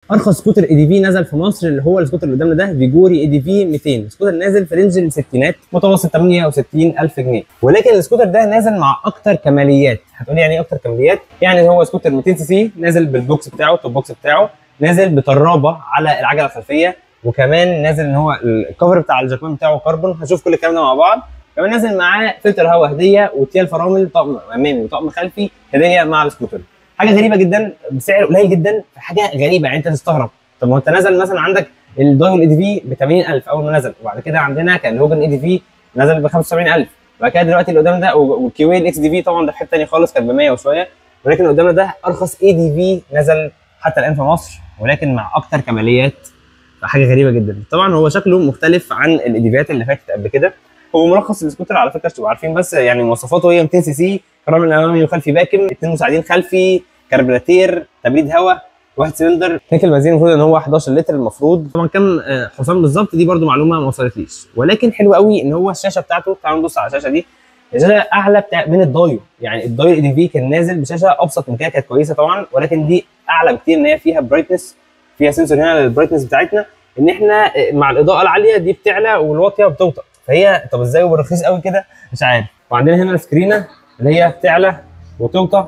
ارخص سكوتر اي دي في نزل في مصر اللي هو السكوتر اللي قدامنا ده فيجوري اي دي في 200 سكوتر نازل في رينج الستينات متوسط 68 الف جنيه ولكن السكوتر ده نازل مع اكتر كماليات هتقولي يعني ايه اكتر كماليات يعني هو سكوتر 200 سي سي نازل بالبوكس بتاعه التوب بوكس بتاعه نازل بطرابه على العجله الخلفيه وكمان نازل ان هو الكفر بتاع الجاكمان بتاعه كربون هنشوف كل الكلام ده مع بعض كمان نازل معاه فلتر هواء هديه وتيال فرامل طقم امامي وطقم خلفي هديه مع السكوتر حاجه غريبه جدا بسعر قليل جدا حاجه غريبه يعني انت تستغرب طب ما انت نزل مثلا عندك الدايول اي دي في ب 80000 اول ما نزل وبعد كده عندنا كان الهوجن اي دي في نزل ب 75000 وبعد كده دلوقتي اللي قدامنا ده والكيوي الاكس دي في طبعا ده في حته ثانيه خالص كان ب 100 وشويه ولكن اللي قدامنا ده ارخص اي دي في نزل حتى الان في مصر ولكن مع اكتر كماليات حاجه غريبه جدا طبعا هو شكله مختلف عن الايديفيات اللي فاتت قبل كده هو ملخص السكوتر على فكره تبقوا عارفين بس يعني مواصفاته هي 200 سي سي فرامل امامي وخلفي باكم اثنين مساعدين خلفي كربراتير تبريد هواء واحد سلندر تانك البنزين المفروض ان هو 11 لتر المفروض طبعا كام حصان بالظبط دي برده معلومه ما وصلتليش ولكن حلو قوي ان هو الشاشه بتاعته تعالوا نبص على الشاشه دي الشاشه اعلى بتاع من الدايو يعني الدايو اي دي في كان نازل بشاشه ابسط من كده كانت كويسه طبعا ولكن دي اعلى بكتير ان هي فيها برايتنس فيها سنسور هنا للبرايتنس بتاعتنا ان احنا مع الاضاءه العاليه دي بتعلى والواطيه بتوطى فهي طب ازاي وبالرخيص قوي كده مش عارف وعندنا هنا السكرينه اللي هي بتعلى وتوطى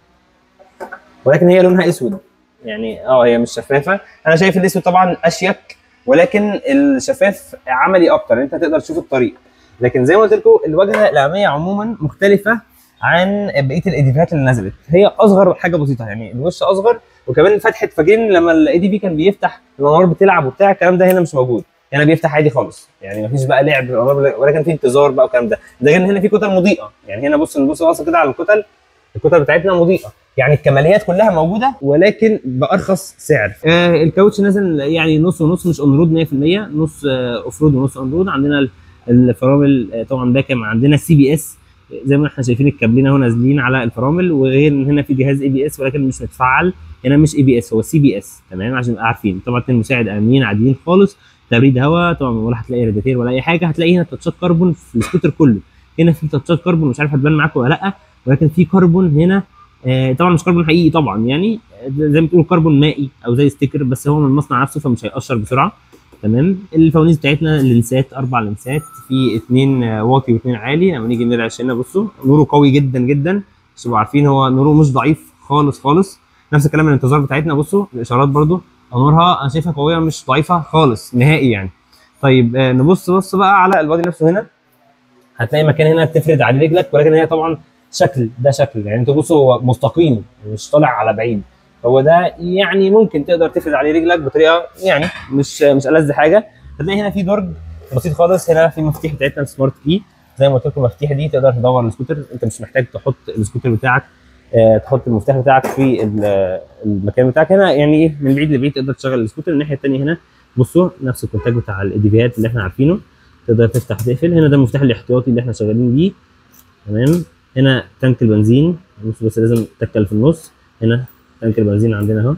ولكن هي لونها اسود يعني اه هي مش شفافه انا شايف الاسود طبعا اشيك ولكن الشفاف عملي اكتر انت تقدر تشوف الطريق لكن زي ما قلت لكم الواجهه الاماميه عموما مختلفه عن بقيه الايديفات اللي نزلت هي اصغر حاجه بسيطه يعني الوش اصغر وكمان فتحه فاكرين لما الاي دي في كان بيفتح الانوار بتلعب وبتاع الكلام ده هنا مش موجود هنا بيفتح عادي خالص يعني مفيش بقى لعب ولا كان في انتظار بقى والكلام ده ده غير ان هنا في كتل مضيئه يعني هنا بص نبص بص كده على الكتل الكتل بتاعتنا مضيئه يعني الكماليات كلها موجوده ولكن بارخص سعر آه الكاوتش نازل يعني نص ونص مش اون رود 100% نص آه اوف رود ونص اون رود عندنا الفرامل آه طبعا باكم عندنا سي بي اس زي ما احنا شايفين الكابلين اهو نازلين على الفرامل وغير ان هنا في جهاز اي بي اس ولكن مش متفعل هنا مش اي بي اس هو سي بي اس تمام عشان نبقى عارفين طبعا اتنين مساعد امنين عاديين خالص تبريد هواء طبعا ولا هتلاقي راديتير ولا اي حاجه هتلاقي هنا تاتشات كربون في السكوتر كله هنا في تاتشات كربون مش عارف هتبان معاكم ولا لا ولكن في كربون هنا آه طبعا مش كربون حقيقي طبعا يعني زي ما تقولوا كربون مائي او زي ستيكر بس هو من المصنع نفسه فمش هيقشر بسرعه تمام الفوانيس بتاعتنا لنسات اربع لنسات في اثنين واطي واثنين عالي لما نيجي نرعش هنا بصوا نوره قوي جدا جدا بس تبقوا عارفين هو نوره مش ضعيف خالص خالص نفس الكلام الانتظار بتاعتنا بصوا الاشارات برده انوارها انا شايفها قويه مش ضعيفه خالص نهائي يعني طيب آه نبص بص بقى على البادي نفسه هنا هتلاقي مكان هنا تفرد عليه رجلك ولكن هي طبعا شكل ده شكل يعني انت بصوا هو مستقيم مش طالع على بعيد هو ده يعني ممكن تقدر تفرد عليه رجلك بطريقه يعني مش مش ألذ حاجه هتلاقي هنا في درج بسيط خالص هنا في مفاتيح بتاعتنا سمارت كي زي ما قلت لكم المفاتيح دي تقدر تدور السكوتر انت مش محتاج تحط السكوتر بتاعك اه تحط المفتاح بتاعك في المكان بتاعك هنا يعني ايه من بعيد لبعيد تقدر تشغل السكوتر الناحيه الثانيه هنا بصوا نفس الكونتاكت بتاع الايديفيات اللي احنا عارفينه تقدر تفتح تقفل هنا ده المفتاح الاحتياطي اللي احنا شغالين بيه تمام هنا تانك البنزين بص بس لازم تكل في النص هنا تانك البنزين عندنا اهو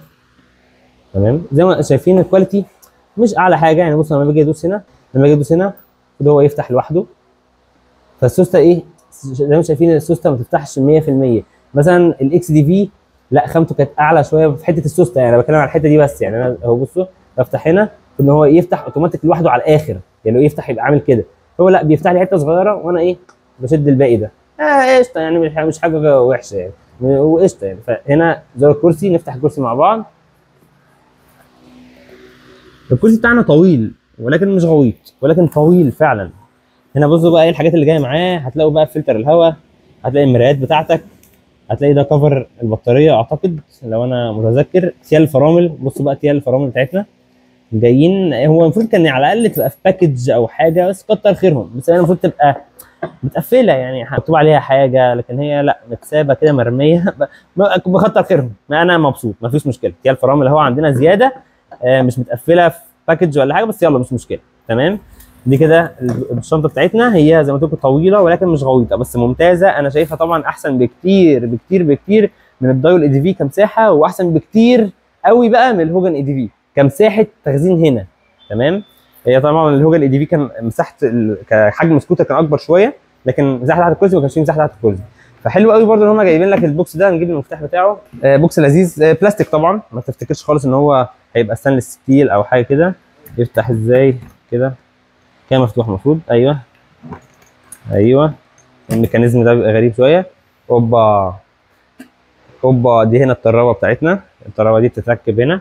تمام زي ما شايفين الكواليتي مش اعلى حاجه يعني بص لما باجي ادوس هنا لما باجي ادوس هنا كده هو يفتح لوحده فالسوسته ايه زي ما شايفين السوسته ما تفتحش 100% مثلا الاكس دي في لا خامته كانت اعلى شويه في حته السوسته يعني انا بتكلم على الحته دي بس يعني انا اهو بصوا بفتح هنا ان هو يفتح اوتوماتيك لوحده على الاخر يعني لو يفتح يبقى عامل كده هو لا بيفتح لي حته صغيره وانا ايه بشد الباقي ده اه قشطه يعني مش حاجه وحشه يعني وقشطه يعني فهنا زر الكرسي نفتح الكرسي مع بعض الكرسي بتاعنا طويل ولكن مش غويط ولكن طويل فعلا هنا بصوا بقى ايه الحاجات اللي جايه معاه هتلاقوا بقى فلتر الهواء هتلاقي المرايات بتاعتك هتلاقي ده كفر البطاريه اعتقد لو انا متذكر تيال الفرامل بصوا بقى تيال الفرامل بتاعتنا جايين هو المفروض كان على الاقل تبقى في باكج او حاجه بس كتر خيرهم بس هي المفروض تبقى متقفله يعني مكتوب عليها حاجه لكن هي لا متسابه كده مرميه بكتر خيرهم ما انا مبسوط ما فيش مشكله تيال الفرامل اهو عندنا زياده مش متقفله في باكج ولا حاجه بس يلا مش مشكله تمام دي كده الشنطه بتاعتنا هي زي ما قلت لكم طويله ولكن مش غويطه بس ممتازه انا شايفها طبعا احسن بكتير بكتير بكتير من الدايول اي دي في كمساحه واحسن بكتير قوي بقى من الهوجن اي دي في كمساحه تخزين هنا تمام هي طبعا الهوجن اي دي في كان مساحه كحجم سكوتر كان اكبر شويه لكن مساحه تحت الكرسي ما كانش فيه مساحه تحت الكرسي فحلو قوي برده ان هم جايبين لك البوكس ده نجيب المفتاح بتاعه آه بوكس لذيذ آه بلاستيك طبعا ما تفتكرش خالص ان هو هيبقى ستانلس ستيل او حاجه كده يفتح ازاي كده كده مفتوح المفروض ايوه ايوه الميكانيزم ده بيبقى غريب شويه اوبا اوبا دي هنا الطرابه بتاعتنا الطرابه دي بتتركب هنا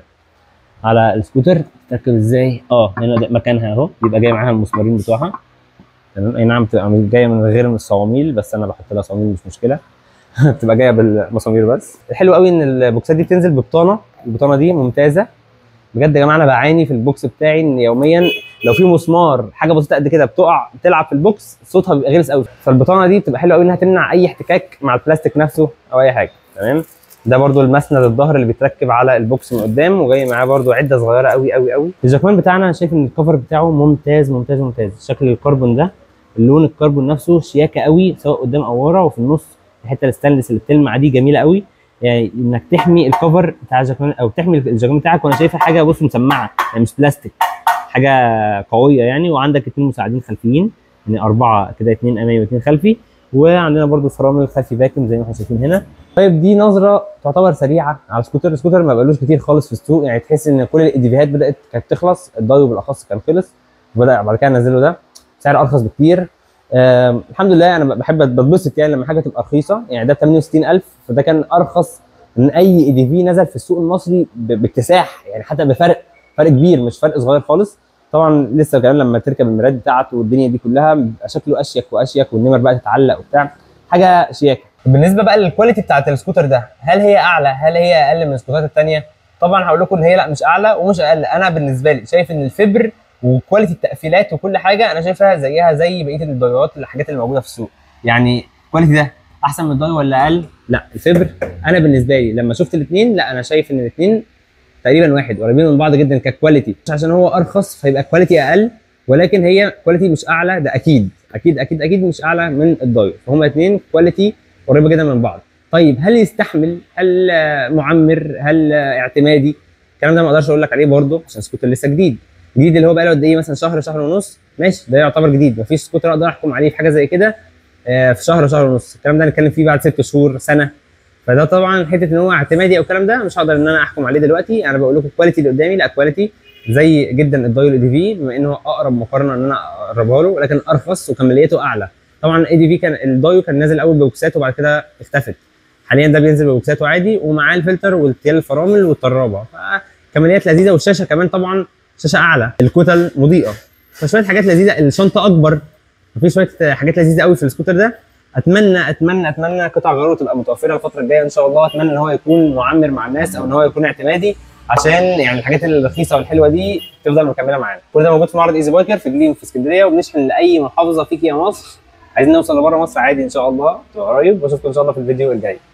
على السكوتر تركب ازاي اه هنا ده مكانها اهو بيبقى جاي معاها المسمارين بتوعها تمام اي نعم بتبقى جايه من غير من الصواميل بس انا بحط لها صواميل مش مشكله بتبقى جايه بالمسامير بس الحلو قوي ان البوكسات دي بتنزل ببطانه البطانه دي ممتازه بجد يا جماعه انا بعاني في البوكس بتاعي ان يوميا لو في مسمار حاجه بسيطه قد كده بتقع تلعب في البوكس صوتها بيبقى غلس قوي فالبطانه دي بتبقى حلوه قوي انها تمنع اي احتكاك مع البلاستيك نفسه او اي حاجه تمام ده برضو المسند الظهر اللي بيتركب على البوكس من قدام وجاي معاه برضو عده صغيره قوي قوي قوي الجاكمان بتاعنا انا شايف ان الكفر بتاعه ممتاز ممتاز ممتاز شكل الكربون ده اللون الكربون نفسه شياكه قوي سواء قدام او ورا وفي النص الحته الستانلس اللي بتلمع دي جميله قوي يعني انك تحمي الكفر بتاع الجاكمان او تحمي الجاكمان بتاعك وانا شايفها حاجه بص مسمعه يعني مش بلاستيك حاجه قويه يعني وعندك اثنين مساعدين خلفيين يعني اربعه كده اثنين امامي واثنين خلفي وعندنا برضو الفرامل الخلفي فاكيوم زي ما احنا شايفين هنا طيب دي نظره تعتبر سريعه على السكوتر السكوتر ما بقالوش كتير خالص في السوق يعني تحس ان كل الايديفيهات بدات كانت تخلص الدايو بالاخص كان خلص وبدا بعد كده نزلوا ده سعر ارخص بكتير آه الحمد لله انا بحب بتبسط يعني لما حاجه تبقى رخيصه يعني ده ب 68000 فده كان ارخص من اي اي دي في نزل في السوق المصري باكتساح يعني حتى بفرق فرق كبير مش فرق صغير خالص طبعا لسه كمان لما تركب المرايات بتاعته والدنيا دي كلها بيبقى شكله اشيك واشيك والنمر بقى تتعلق وبتاع حاجه شياكه بالنسبه بقى للكواليتي بتاعت السكوتر ده هل هي اعلى هل هي اقل من السكوترات الثانيه طبعا هقول لكم ان هي لا مش اعلى ومش اقل انا بالنسبه لي شايف ان الفبر وكواليتي التقفيلات وكل حاجه انا شايفها زيها زي بقيه الدايوات الحاجات اللي موجوده في السوق يعني الكواليتي ده احسن من الداي ولا اقل لا الفبر انا بالنسبه لي لما شفت الاثنين لا انا شايف ان الاثنين تقريبا واحد قريبين من بعض جدا ككواليتي مش عشان هو ارخص فيبقى كواليتي اقل ولكن هي كواليتي مش اعلى ده اكيد اكيد اكيد اكيد مش اعلى من الدايو فهم الاثنين كواليتي قريبه جدا من بعض طيب هل يستحمل هل معمر هل اعتمادي الكلام ده ما اقدرش اقول لك عليه برضه عشان سكوتر لسه جديد جديد اللي هو بقى له قد ايه مثلا شهر شهر ونص ماشي ده يعتبر جديد مفيش سكوتر اقدر احكم عليه في حاجه زي كده في شهر شهر ونص الكلام ده هنتكلم فيه بعد ست شهور سنه فده طبعا حته ان هو اعتمادي او الكلام ده مش هقدر ان انا احكم عليه دلوقتي انا بقول لكم الكواليتي اللي قدامي لا كواليتي زي جدا الدايو الاي دي في بما انه اقرب مقارنه ان انا اقربها له ولكن ارخص وكماليته اعلى طبعا الاي دي في كان الدايو كان نازل اول بوكسات وبعد كده اختفت حاليا ده بينزل بوكساته عادي ومعاه الفلتر والتيال الفرامل والطرابه فكماليات لذيذه والشاشه كمان طبعا شاشه اعلى الكتل مضيئه فشويه حاجات لذيذه الشنطه اكبر في شويه حاجات لذيذه قوي في السكوتر ده اتمنى اتمنى اتمنى قطع غيره تبقى متوفره الفتره الجايه ان شاء الله اتمنى ان هو يكون معمر مع الناس او ان هو يكون اعتمادي عشان يعني الحاجات الرخيصه والحلوه دي تفضل مكمله معانا كل ده موجود في معرض ايزي بايكر في جليم في اسكندريه وبنشحن لاي محافظه فيك يا مصر عايزين نوصل لبره مصر عادي ان شاء الله تبقى قريب واشوفكم ان شاء الله في الفيديو الجاي